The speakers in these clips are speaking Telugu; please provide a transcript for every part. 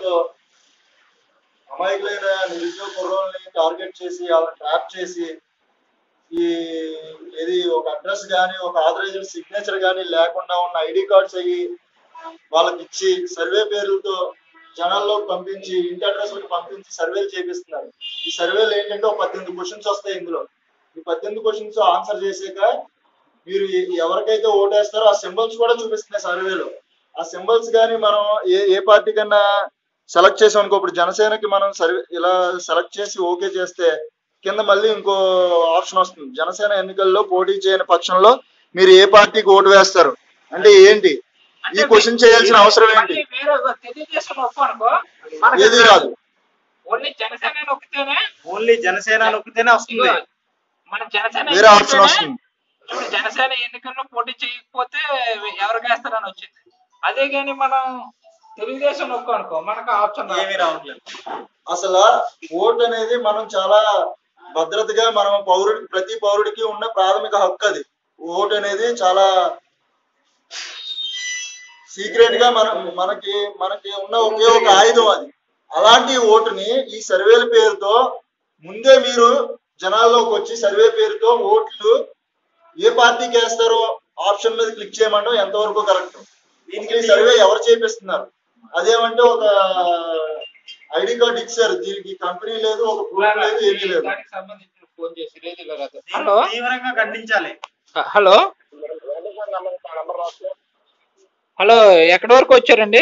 పేరుతో అమాయకులైన నిరుద్యోగ కుర్రోల్ని టార్గెట్ చేసి వాళ్ళని ట్రాప్ చేసి ఈ ఏది ఒక అడ్రస్ కానీ ఒక ఆథరైజ్డ్ సిగ్నేచర్ కానీ లేకుండా ఉన్న ఐడి కార్డ్స్ అయ్యి వాళ్ళకి ఇచ్చి సర్వే పేర్లతో జనాల్లో పంపించి ఇంటి అడ్రస్ పంపించి సర్వేలు చేపిస్తున్నారు ఈ సర్వేలు ఏంటంటే ఒక పద్దెనిమిది క్వశ్చన్స్ వస్తాయి ఇందులో ఈ పద్దెనిమిది క్వశ్చన్స్ ఆన్సర్ చేసాక మీరు ఎ- ఎవరికైతే ఓటేస్తారో ఆ సింబల్స్ కూడా చూపిస్తున్నాయి సర్వేలో ఆ సింబల్స్ కానీ మనం ఏ ఏ పార్టీ కన్నా సెలెక్ట్ చేసాం అనుకో ఇప్పుడు జనసేనకి మనం సర్వే ఇలా సెలెక్ట్ చేసి ఓకే చేస్తే కింద మళ్ళీ ఇంకో ఆప్షన్ వస్తుంది జనసేన ఎన్నికల్లో పోటీ చేయని పక్షంలో మీరు ఏ పార్టీకి ఓటు వేస్తారు అంటే ఏంటి ఈ క్వశ్చన్ చేయాల్సిన అవసరం ఏంటి మళ్ళీ వేరే ఒక తెలుగుదేశం ఒప్పు అనుకో మనకి ఏది రాదు ఓన్లీ జనసేన నొక్కితేనే ఓన్లీ జనసేన నొక్కితేనే వస్తుంది ఇదిగో, మన జనసేన వేరే ఆప్షన్ ఎన్నికనే- వస్తుంది ఇప్పుడు జనసేన ఎన్నికల్లో పోటీ చేయకపోతే ఎవరికి వేస్తారని వచ్చింది అదే కానీ మనం తెలుగుదేశం నొక్కు అనుకో మనకు ఆప్షన్ రాదు. ఏమీ రావట్లేదు అసలు ఓటు అనేది మనం చాలా భద్రతగా మనం పౌరుడి ప్రతి పౌరుడికి ఉన్న ప్రాథమిక హక్కు అది ఓటు అనేది చాలా సీక్రెట్ గా మనం మనకి మనకి ఉన్న ఒకే ఒక ఆయుధం అది అలాంటి ఓటుని ఈ సర్వేల పేరుతో ముందే మీరు జనాల్లోకి వచ్చి సర్వే పేరుతో ఓట్లు ఏ పార్టీకి వేస్తారో ఆప్షన్ మీద క్లిక్ చేయమంటాం ఎంతవరకు కరెక్ట్ దీనికి ఈ సర్వే ఎవరు చేపిస్తున్నారు అదేమంటే ఒక ఐడి కార్డు ఇచ్చారు దీనికి కంపెనీ లేదు ఒక ప్రూఫ్ లేదు ఏమీ లేదు దానికి సంబంధించిన ఫోన్ చేసి లేదు ఇలా కాదు. దీన్ని హలో తీవ్రంగా ఖండించాలి హలో హలో ఎక్కడి వరకు వచ్చారండి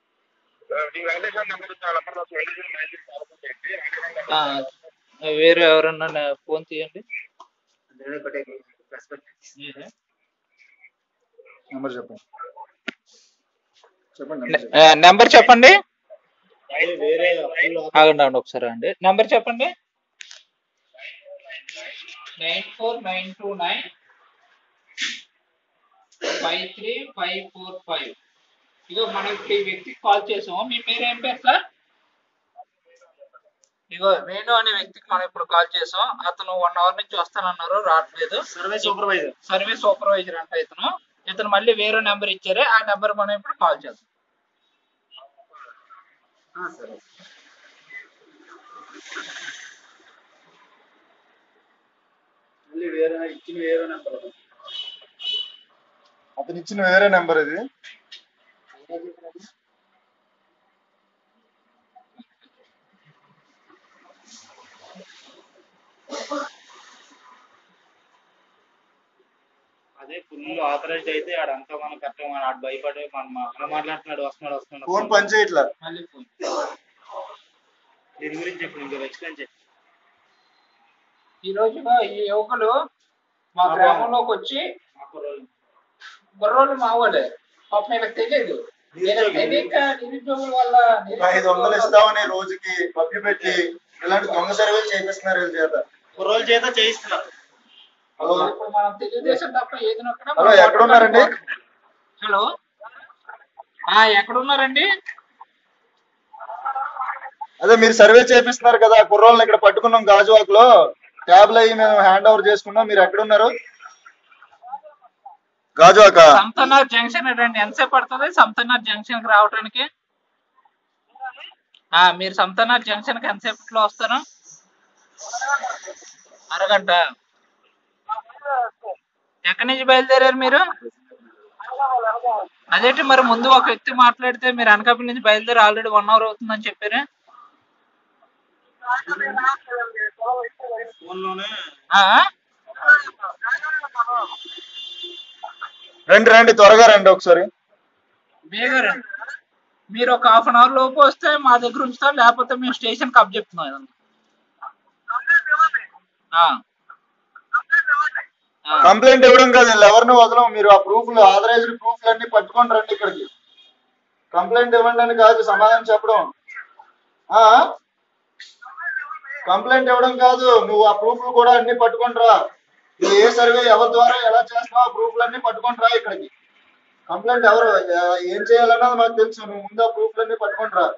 ఆ, వేరే ఎవరన్నా నా- ఫోన్ తీయండి నెంబర్ చెప్పండి చెప్పండి ఆ, నెంబర్ చెప్పండి వేరే ఆగండి ఆగండి ఒకసారి అండి నెంబర్ చెప్పండి nine four nine two nine five three five four five ఇగో మనం ఇప్పుడు ఈ వ్యక్తికి కాల్ చేసాము మీ పేరు ఏం పేరు సార్ ఇగో వేణు అనే వ్యక్తికి మనం ఇప్పుడు కాల్ చేసాం అతను వన్ అవర్ నుంచి వస్తానన్నారు రావట్లేదు సర్వే సూపర్వైజర్ సర్వీస్ సూపర్వైజర్ అంట ఇతను ఇతను మళ్ళీ వేరే నెంబర్ ఇచ్చారే ఆ నెంబర్ మనం ఇప్పుడు కాల్ చేద్దాం సరే మళ్ళీ వేరే ఇచ్చిన వేరే నెంబర్ అతను ఇచ్చిన వేరే నెంబర్ ఇది అదే ఫుల్ ఆథరైజ్డ్ అయితే ఆడంతా మనం కరెక్ట్ మన ఆడు భయపడి మన మన మాట్లాడుతున్నాడు వస్తున్నాడు వస్తున్నాడు ఫోన్ పని చేయట్లా మళ్ళీ ఫోన్ దీని గురించి ఇప్పుడు ఇంకా ఎక్స్ప్లెయిన్ చేయి ఈ రోజు ఈ యువకులు మా గ్రామంలోకి వచ్చి మా కుర్రోళ్ళు. కుర్రోళ్ళు మా వాళ్ళే పాపం వీళ్ళకి తెలియదు వీళ్ళకి తెలియక నిరుద్యోగుల వల్ల ఒక ఐదు వందలు ఇస్తామని రోజుకి మభ్య పెట్టి ఇలాంటి దొంగ సర్వేలు చేపిస్తున్నారు వీళ్ళ చేత కుర్రోళ్ళ చేత చేయిస్తున్నారు హలో ఇప్పుడు మనం తెలుగుదేశం తప్ప ఏది నొక్కినా హలో ఎక్కడ ఉన్నారండి హలో ఆ ఎక్కడున్నారండి అదే మీరు సర్వే చేపిస్తున్నారు కదా కుర్రోళ్ళని ఇక్కడ పట్టుకున్నాం గాజువాక్ లో ట్యాబ్లు అయ్యి మేము హ్యాండ్ ఓవర్ చేసుకున్నాం మీరు ఎక్కడ ఉన్నారు గాజువాక సంతనార్ జంక్షన్ రండి ఎంతసేపు పడుతుంది సంతనార్ జంక్షన్ కి రావడానికి ఆ మీరు సంతనార్ జంక్షన్ కి ఎంతసేపట్లో వస్తారు అరగంట ఎక్కడి నుంచి బయలుదేరారు మీరు అదేంటి మరి ముందు ఒక వ్యక్తి మాట్లాడితే మీరు అనకాపల్లి నుంచి బయలుదేరి ఆల్రెడీ వన్ అవర్ అవుతుందని చెప్పారు ఫోన్లోనే ఆ? రండి రండి త్వరగా రండి ఒకసారి బేగా రండి. మీరు ఒక హాఫ్ అన్ అవర్ లోపు వస్తే మా దగ్గర ఉంచుతాం లేకపోతే మేము స్టేషన్ కప్ చెప్తున్నాం ఇదంతా. ఆ. ఆ. కంప్లైంట్ ఇవ్వడం కాదు వీళ్ళు ఎవరిని వదలం మీరు ఆ ప్రూఫ్లు ఆథరైజ్డ్ ప్రూఫ్లు అన్ని పట్టుకొని రండి ఇక్కడికి కంప్లైంట్ ఇవ్వండి అని కాదు సమాధానం చెప్పడం ఆ కంప్లైంట్ ఇవ్వడం కాదు నువ్వు ఆ ప్రూఫ్లు కూడా అన్ని పట్టుకొని రా నువ్వు ఏ సర్వే ఎవరి ద్వారా ఎలా చేస్తున్నావు ఆ ప్రూఫ్లు అన్ని పట్టుకొని రా ఇక్కడికి కంప్లైంట్ ఎవరు ఆ, ఏం చేయాలన్నది మాకు తెలుసు నువ్వు ముందు ఆ ప్రూఫ్లు అన్ని పట్టుకొని రా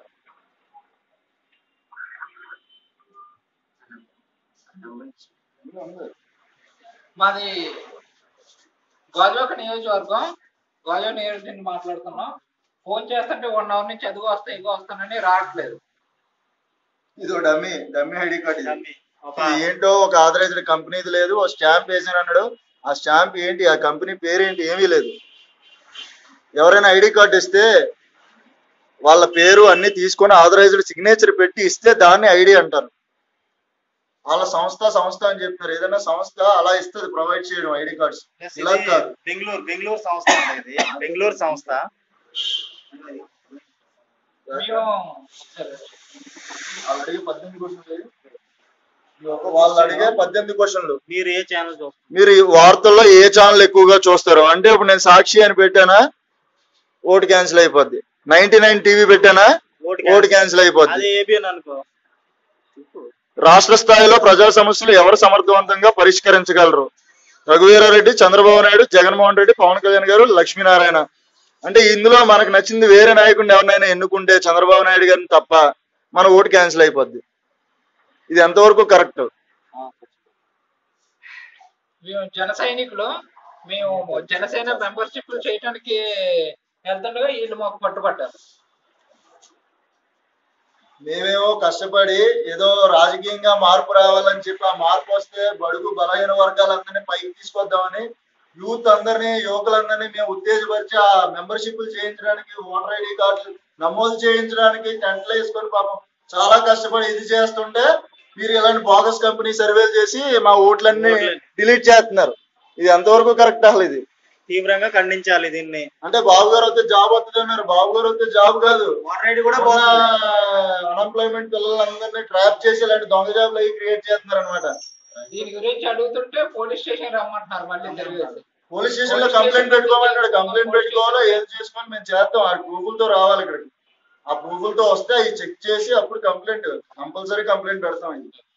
మాది గాజువాక నియోజకవర్గం గాజువాక నియోజకవర్గం నుంచి మాట్లాడుతున్నాం ఫోన్ చేస్తుంటే వన్ అవర్ నుంచి అదిగో వస్తా ఇగో వస్తానని రావట్లేదు ఇది డమ్మీ డమ్మీ ఐడి కార్డ్ ఇది నమ్మి ఒక ఇది ఏంటో ఒక ఆథరైజ్డ్ కంపెనీది లేదు ఒక స్టాంప్ వేసాను అన్నాడు ఆ స్టాంప్ ఏంటి ఆ కంపెనీ పేరు ఏంటి ఏమీ లేదు ఎవరైనా ఐడి కార్డు ఇస్తే వాళ్ళ పేరు అన్ని తీసుకొని ఆథరైజ్డ్ సిగ్నేచర్ పెట్టి ఇస్తే దాన్ని ఐడి అంటారు వాళ్ళ సంస్థ సంస్థ అని చెప్తారు ఏదైనా సంస్థ అలా ఇస్తుంది ప్రొవైడ్ చేయడం ఐడి కార్డ్స్ ప్లస్ ఇలా ఇది కాదు బెంగళూరు బెంగళూరు సంస్థ అండి ఇది బెంగళూరు సంస్థ మేము ఒకసారి వాళ్ళు అడిగే పద్దెనిమిది క్వశ్చన్లు వాళ్ళు అడిగే పద్దెనిమిది క్వశ్చన్లు మీరు ఏ ఛానల్ చూస్తారు మీరు ఈ వార్తల్లో ఏ ఛానల్ ఎక్కువగా చూస్తారు అంటే ఇప్పుడు నేను సాక్షి అని పెట్టానా ఓటు క్యాన్సిల్ అయిపోద్ది నైన్టీ నైన్ టీవీ పెట్టానా ఓటు ఓటు క్యాన్సిల్ అయిపోద్ది అది ఏబిఎన్ అనుకో రాష్ట్ర స్థాయిలో ప్రజా సమస్యలు ఎవరు సమర్థవంతంగా పరిష్కరించగలరు రఘువీరారెడ్డి చంద్రబాబు నాయుడు జగన్మోహన్ రెడ్డి పవన్ కళ్యాణ్ గారు లక్ష్మీనారాయణ అంటే ఇందులో మనకు నచ్చింది వేరే నాయకుడిని ఎవరినైనా ఎన్నుకుంటే చంద్రబాబు నాయుడు గారిని తప్ప మన ఓటు క్యాన్సిల్ అయిపోద్ది ఇది ఎంతవరకు కరెక్ట్ మేము జన సైనికులు మేము జనసేన మెంబర్షిప్ చేయడానికి వెళ్తుండగా వీళ్ళు మాకు పట్టుబట్టారు మేమేమో కష్టపడి ఏదో రాజకీయంగా మార్పు రావాలని చెప్పి ఆ మార్పు వస్తే బడుగు బలహీన వర్గాలందరినీ పైకి తీసుకొద్దామని యూత్ అందరినీ యువకులందరినీ మేము ఉత్తేజపరిచి ఆ మెంబర్షిప్లు చేయించడానికి ఓటర్ ఐడి కార్డులు నమోదు చేయించడానికి టెంట్లు వేసుకొని పాపం చాలా కష్టపడి ఇది చేస్తుంటే మీరు ఇలాంటి బోగస్ కంపెనీ సర్వేలు చేసి మా ఓట్లన్నీ ఓట్లని. డిలీట్ చేస్తున్నారు ఇది ఎంతవరకు కరెక్ట్ అసలు ఇది తీవ్రంగా ఖండించాలి దీన్ని అంటే బాబు గారు వస్తే జాబ్ వస్తుంది అన్నారు బాబు గారు వస్తే జాబ్ కాదు ఓటర్ ఐడి కూడా కూడా పోతుంది అన్ఎంప్లాయ్మెంట్ పిల్లలందరినీ ట్రాప్ చేసి ఇలాంటి దొంగ జాబ్లు అవి క్రియేట్ చేస్తున్నారు అనమాట దీని గురించి అడుగుతుంటే పోలీస్ స్టేషన్ రమ్మంటున్నారు మళ్ళీ తిరిగేసి పోలీస్ స్టేషన్ లో కంప్లైంట్ పెట్టుకోమంటాడు కంప్లైంట్ పెట్టుకోవాలో ఏం చేసుకొని మేము చేస్తాం ఆ ప్రూఫుల్ తో రావాలి ఇక్కడికి ఆ ప్రూఫుల్ తో వస్తే అవి చెక్ చేసి అప్పుడు కంప్లైంట్ కంపల్సరీ కంప్లైంట్ పెడతాం ఇది